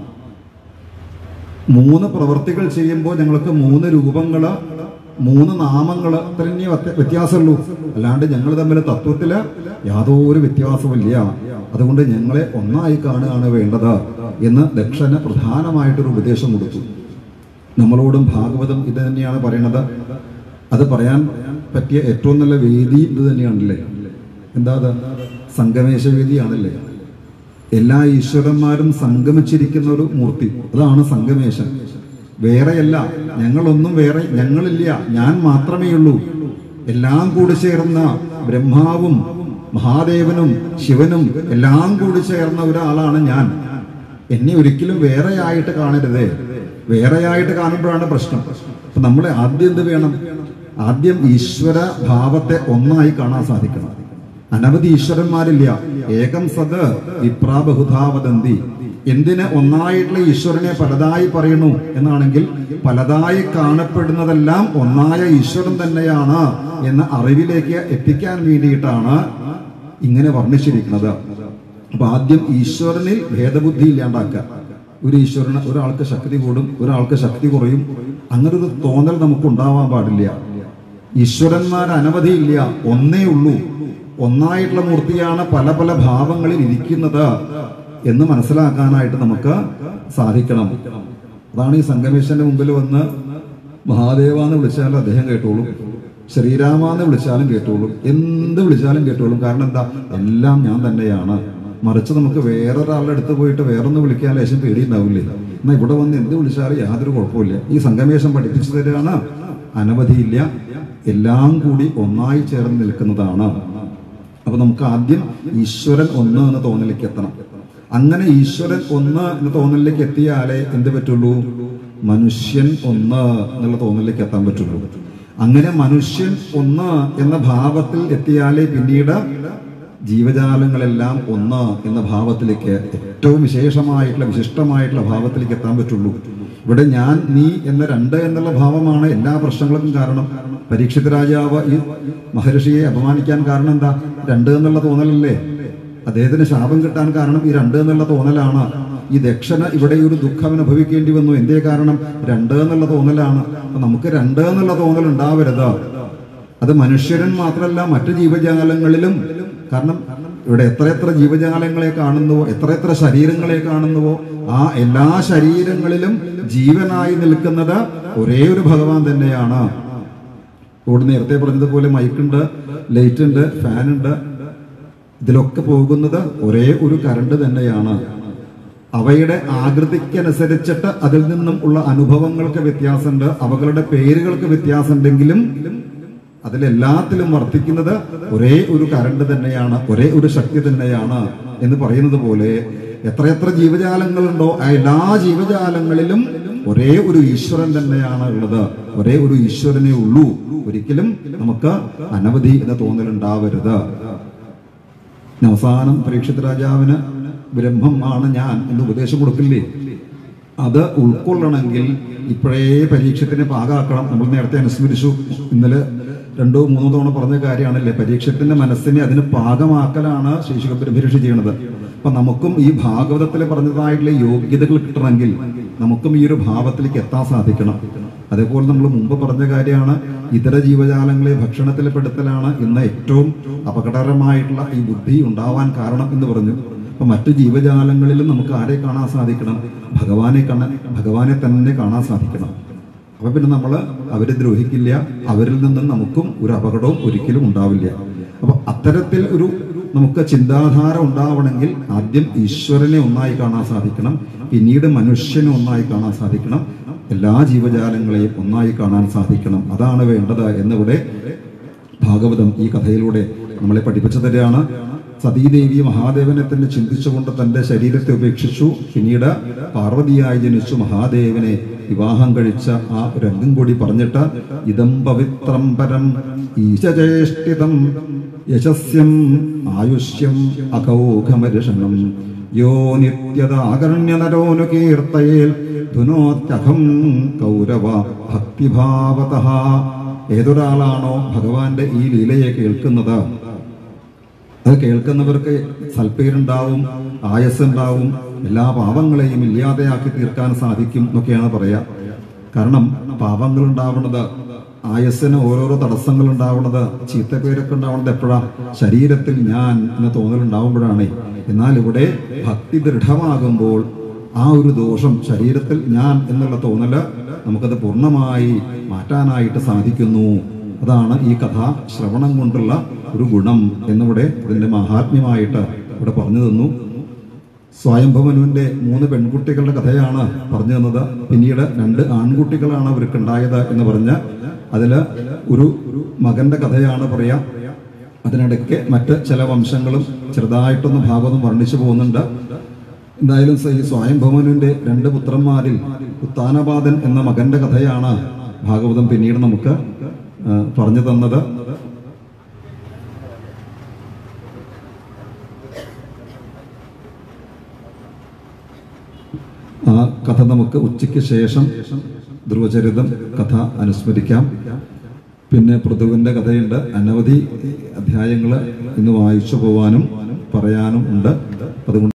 മൂന്ന് പ്രവൃത്തികൾ ചെയ്യുമ്പോൾ ഞങ്ങൾക്ക് മൂന്ന് രൂപങ്ങള് മൂന്ന് നാമങ്ങള് തന്നെ വ്യത്യാസമുള്ളൂ അല്ലാണ്ട് ഞങ്ങൾ തമ്മിൽ തത്വത്തില് യാതൊരു വ്യത്യാസമില്ല അതുകൊണ്ട് ഞങ്ങളെ ഒന്നായി കാണുകയാണ് വേണ്ടത് എന്ന് ദക്ഷന് പ്രധാനമായിട്ടൊരു ഉപദേശം കൊടുത്തു നമ്മളോടും ഭാഗവതം ഇത് തന്നെയാണ് പറയണത് അത് പറയാൻ പറ്റിയ ഏറ്റവും നല്ല വേദി ഇത് തന്നെയാണല്ലേ എന്താ അത് സംഗമേശ വേദിയാണല്ലേ എല്ലാ ഈശ്വരന്മാരും സംഗമിച്ചിരിക്കുന്ന ഒരു മൂർത്തി അതാണ് സംഗമേശൻ വേറെയല്ല ഞങ്ങളൊന്നും വേറെ ഞങ്ങളില്ല ഞാൻ മാത്രമേ ഉള്ളൂ എല്ലാം കൂടി ചേർന്ന ബ്രഹ്മാവും മഹാദേവനും ശിവനും എല്ലാം കൂടി ചേർന്ന ഒരാളാണ് ഞാൻ എന്നെ ഒരിക്കലും വേറെയായിട്ട് കാണരുതേ വേറെയായിട്ട് കാണുമ്പോഴാണ് പ്രശ്നം അപ്പൊ നമ്മൾ ആദ്യം എന്ത് വേണം ആദ്യം ഈശ്വര ഭാവത്തെ ഒന്നായി കാണാൻ സാധിക്കണം അനവധി ഈശ്വരന്മാരില്ല ഏകം സത് വിപ്രാ ബഹുധാ വദന്തി എന്തിന് ഒന്നായിട്ടുള്ള ഈശ്വരനെ പലതായി പറയുന്നു എന്നാണെങ്കിൽ പലതായി കാണപ്പെടുന്നതെല്ലാം ഒന്നായ ഈശ്വരൻ തന്നെയാണ് എന്ന അറിവിലേക്ക് എത്തിക്കാൻ വേണ്ടിയിട്ടാണ് ഇങ്ങനെ വർണ്ണിച്ചിരിക്കുന്നത് അപ്പൊ ആദ്യം ഈശ്വരനിൽ ഭേദബുദ്ധി ഇല്ലാണ്ടാക്കുക ഒരു ഈശ്വരന് ഒരാൾക്ക് ശക്തി കൂടും ഒരാൾക്ക് ശക്തി കുറയും അങ്ങനെ ഒരു തോന്നൽ നമുക്ക് ഉണ്ടാവാൻ പാടില്ല ഈശ്വരന്മാർ അനവധിയില്ല ഒന്നേ ഉള്ളൂ ഒന്നായിട്ടുള്ള മൂർത്തിയാണ് പല പല ഭാവങ്ങളിൽ ഇരിക്കുന്നത് എന്ന് മനസ്സിലാക്കാനായിട്ട് നമുക്ക് സാധിക്കണം അതാണ് ഈ സംഗമേശന്റെ മുമ്പിൽ വന്ന് മഹാദേവ എന്ന് വിളിച്ചാലും അദ്ദേഹം കേട്ടോളും ശ്രീരാമ എന്ന് വിളിച്ചാലും കേട്ടോളും എന്ത് വിളിച്ചാലും കേട്ടോളും കാരണം എന്താ എല്ലാം ഞാൻ തന്നെയാണ് മറിച്ച് നമുക്ക് വേറൊരാളുടെ അടുത്ത് പോയിട്ട് വേറൊന്ന് വിളിക്കാൻ ലേശം പേടിയുണ്ടാവില്ലേ എന്നാ ഇവിടെ വന്ന് എന്ത് വിളിച്ചാലും യാതൊരു കുഴപ്പമില്ല ഈ സംഗമേശം പഠിപ്പിച്ചു തരികയാണ് അനവധിയില്ല എല്ലാം കൂടി ഒന്നായി ചേർന്ന് നിൽക്കുന്നതാണ് അപ്പൊ നമുക്ക് ആദ്യം ഈശ്വരൻ ഒന്ന് എന്ന തോന്നലേക്ക് എത്തണം അങ്ങനെ ഈശ്വരൻ ഒന്ന് എന്ന തോന്നലിലേക്ക് എത്തിയാലേ എന്ത് പറ്റുള്ളൂ മനുഷ്യൻ ഒന്ന് എന്നുള്ള തോന്നലിലേക്ക് എത്താൻ പറ്റുള്ളൂ അങ്ങനെ മനുഷ്യൻ ഒന്ന് എന്ന ഭാവത്തിൽ എത്തിയാലേ പിന്നീട് ജീവജാലങ്ങളെല്ലാം ഒന്ന് എന്ന ഭാവത്തിലേക്ക് ഏറ്റവും വിശേഷമായിട്ടുള്ള വിശിഷ്ടമായിട്ടുള്ള ഭാവത്തിലേക്ക് എത്താൻ പറ്റുള്ളൂ ഇവിടെ ഞാൻ നീ എന്ന രണ്ട് എന്നുള്ള ഭാവമാണ് എല്ലാ പ്രശ്നങ്ങൾക്കും കാരണം പരീക്ഷിത രാജാവ് ഈ മഹർഷിയെ അപമാനിക്കാൻ കാരണം എന്താ രണ്ട് എന്നുള്ള തോന്നലല്ലേ അദ്ദേഹത്തിന് ശാപം കിട്ടാൻ കാരണം ഈ രണ്ട് എന്നുള്ള തോന്നലാണ് ഈ ദക്ഷന് ഇവിടെ ഒരു ദുഃഖം അനുഭവിക്കേണ്ടി വന്നു എന്തേ കാരണം രണ്ട് എന്നുള്ള തോന്നലാണ് അപ്പൊ നമുക്ക് രണ്ട് എന്നുള്ള തോന്നൽ ഉണ്ടാവരുത് അത് മനുഷ്യരൻ മാത്രമല്ല മറ്റു ജീവജാലങ്ങളിലും കാരണം ഇവിടെ എത്ര എത്ര ജീവജാലങ്ങളെ കാണുന്നുവോ എത്ര എത്ര ശരീരങ്ങളെ കാണുന്നുവോ ആ എല്ലാ ശരീരങ്ങളിലും ജീവനായി നിൽക്കുന്നത് ഒരേ ഒരു ഭഗവാൻ തന്നെയാണ് ഇവിടെ നേരത്തെ പറഞ്ഞതുപോലെ മൈക്കുണ്ട് ലൈറ്റ് ഉണ്ട് ഫാൻ ഉണ്ട് ഇതിലൊക്കെ പോകുന്നത് ഒരേ ഒരു കറണ്ട് തന്നെയാണ് അവയുടെ ആകൃതിക്കനുസരിച്ചിട്ട് അതിൽ നിന്നും ഉള്ള അനുഭവങ്ങൾക്ക് വ്യത്യാസമുണ്ട് അവകളുടെ പേരുകൾക്ക് വ്യത്യാസമുണ്ടെങ്കിലും അതിലെല്ലാത്തിലും വർത്തിക്കുന്നത് ഒരേ ഒരു കറണ്ട് തന്നെയാണ് ഒരേ ഒരു ശക്തി തന്നെയാണ് എന്ന് പറയുന്നത് പോലെ എത്രയെത്ര ജീവജാലങ്ങളുണ്ടോ ആ എല്ലാ ജീവജാലങ്ങളിലും ഒരേ ഒരു ഈശ്വരൻ തന്നെയാണ് ഉള്ളത് ഒരേ ഒരു ഈശ്വരനേ ഉള്ളൂ ഒരിക്കലും നമുക്ക് അനവധി എന്ന തോന്നലുണ്ടാവരുത് ഇനി അവസാനം പരീക്ഷിത് രാജാവിന് ബ്രഹ്മം ആണ് ഞാൻ എന്ന് ഉപദേശം കൊടുക്കില്ലേ അത് ഉൾക്കൊള്ളണമെങ്കിൽ ഇപ്പോഴേ പരീക്ഷത്തിന് പാകാക്കണം നമ്മൾ നേരത്തെ അനുസ്മരിച്ചു ഇന്നലെ രണ്ടോ മൂന്നോ തവണ പറഞ്ഞ കാര്യമാണല്ലേ പരീക്ഷത്തിന്റെ മനസ്സിനെ അതിന് പാകമാക്കലാണ് ശേഷിക ബ്രഹ്മഋഷി ചെയ്യണത് അപ്പൊ നമുക്കും ഈ ഭാഗവതത്തിൽ പറഞ്ഞതായിട്ടുള്ള യോഗ്യതകൾ കിട്ടണമെങ്കിൽ നമുക്കും ഈ ഒരു ഭാവത്തിലേക്ക് എത്താൻ സാധിക്കണം അതേപോലെ നമ്മൾ മുമ്പ് പറഞ്ഞ കാര്യമാണ് ഇതര ജീവജാലങ്ങളെ ഭക്ഷണത്തിൽ പെടുത്തലാണ് ഇന്ന് ഏറ്റവും അപകടകരമായിട്ടുള്ള ഈ ബുദ്ധി ഉണ്ടാവാൻ കാരണം എന്ന് പറഞ്ഞു അപ്പൊ മറ്റു ജീവജാലങ്ങളിലും നമുക്ക് ആരെ കാണാൻ സാധിക്കണം ഭഗവാനെ കാണാൻ ഭഗവാനെ തന്നെ കാണാൻ സാധിക്കണം അപ്പൊ പിന്നെ നമ്മൾ അവരെ ദ്രോഹിക്കില്ല അവരിൽ നിന്നും നമുക്കും ഒരു അപകടവും ഒരിക്കലും ഉണ്ടാവില്ല അപ്പൊ അത്തരത്തിൽ ഒരു നമുക്ക് ചിന്താധാര ഉണ്ടാവണമെങ്കിൽ ആദ്യം ഈശ്വരനെ ഒന്നായി കാണാൻ സാധിക്കണം പിന്നീട് മനുഷ്യനെ ഒന്നായി കാണാൻ സാധിക്കണം എല്ലാ ജീവജാലങ്ങളെയും ഒന്നായി കാണാൻ സാധിക്കണം അതാണ് വേണ്ടത് എന്നിവിടെ ഭാഗവതം ഈ കഥയിലൂടെ നമ്മളെ പഠിപ്പിച്ചു തരികയാണ് സതീദേവി മഹാദേവനെ തന്നെ ചിന്തിച്ചുകൊണ്ട് തന്റെ ശരീരത്തെ ഉപേക്ഷിച്ചു പിന്നീട് പാർവതിയായി ജനിച്ചു മഹാദേവനെ വിവാഹം കഴിച്ച ആ രംഗം കൂടി പറഞ്ഞിട്ട് ഇതം പവിത്രം പരം ഈശചേഷ്ടിതം യശസ്യം ആയുഷ്യം അകൗഘമരിഷണം യോ നിത്യതാകർണ്യനരോനു കീർത്തയേൽ ധുനോത്യഹം കൗരവ ഭക്തിഭാവത ഏതൊരാളാണോ ഭഗവാന്റെ ഈ ലീലയെ കേൾക്കുന്നത് അത് കേൾക്കുന്നവർക്ക് സൽപ്പേരുണ്ടാവും ആയസ്സുണ്ടാവും എല്ലാ പാപങ്ങളെയും ഇല്ലാതെയാക്കി തീർക്കാൻ സാധിക്കും എന്നൊക്കെയാണ് പറയാ കാരണം പാപങ്ങൾ ഉണ്ടാവുന്നത് ആയസ്സിന് ഓരോരോ തടസ്സങ്ങൾ ഉണ്ടാവുന്നത് ചീത്തപ്പേരൊക്കെ ഉണ്ടാവുന്നത് എപ്പോഴാ ശരീരത്തിൽ ഞാൻ എന്ന തോന്നൽ ഉണ്ടാവുമ്പോഴാണ് എന്നാൽ ഇവിടെ ഭക്തി ദൃഢമാകുമ്പോൾ ആ ഒരു ദോഷം ശരീരത്തിൽ ഞാൻ എന്നുള്ള തോന്നല് നമുക്കത് പൂർണ്ണമായി മാറ്റാനായിട്ട് സാധിക്കുന്നു അതാണ് ഈ കഥ ശ്രവണം കൊണ്ടുള്ള ഒരു ഗുണം എന്നിവിടെ ഇതിന്റെ മഹാത്മ്യമായിട്ട് ഇവിടെ പറഞ്ഞു തന്നു സ്വയംഭവനുവിന്റെ മൂന്ന് പെൺകുട്ടികളുടെ കഥയാണ് പറഞ്ഞു തന്നത് പിന്നീട് രണ്ട് ആൺകുട്ടികളാണ് അവർക്ക് ഉണ്ടായത് എന്ന് പറഞ്ഞ് അതില് ഒരു മകന്റെ കഥയാണ് പറയാ അതിനിടയ്ക്ക് മറ്റ് ചില വംശങ്ങളും ചെറുതായിട്ടൊന്ന് ഭാഗവതം വർണ്ണിച്ചു പോകുന്നുണ്ട് എന്തായാലും ഈ സ്വയംഭവനുവിന്റെ രണ്ട് പുത്രന്മാരിൽ ഉത്താനപാദൻ എന്ന മകന്റെ കഥയാണ് ഭാഗവതം പിന്നീട് നമുക്ക് ആ, പറഞ്ഞു തന്നത് ആ കഥ നമുക്ക് ഉച്ചയ്ക്ക് ശേഷം ധ്രുവചരിതം കഥ അനുസ്മരിക്കാം പിന്നെ പൃഥുവിന്റെ കഥയുണ്ട് അനവധി അധ്യായങ്ങൾ ഇന്ന് വായിച്ചു പോവാനും പറയാനും ഉണ്ട് അതുകൊണ്ട്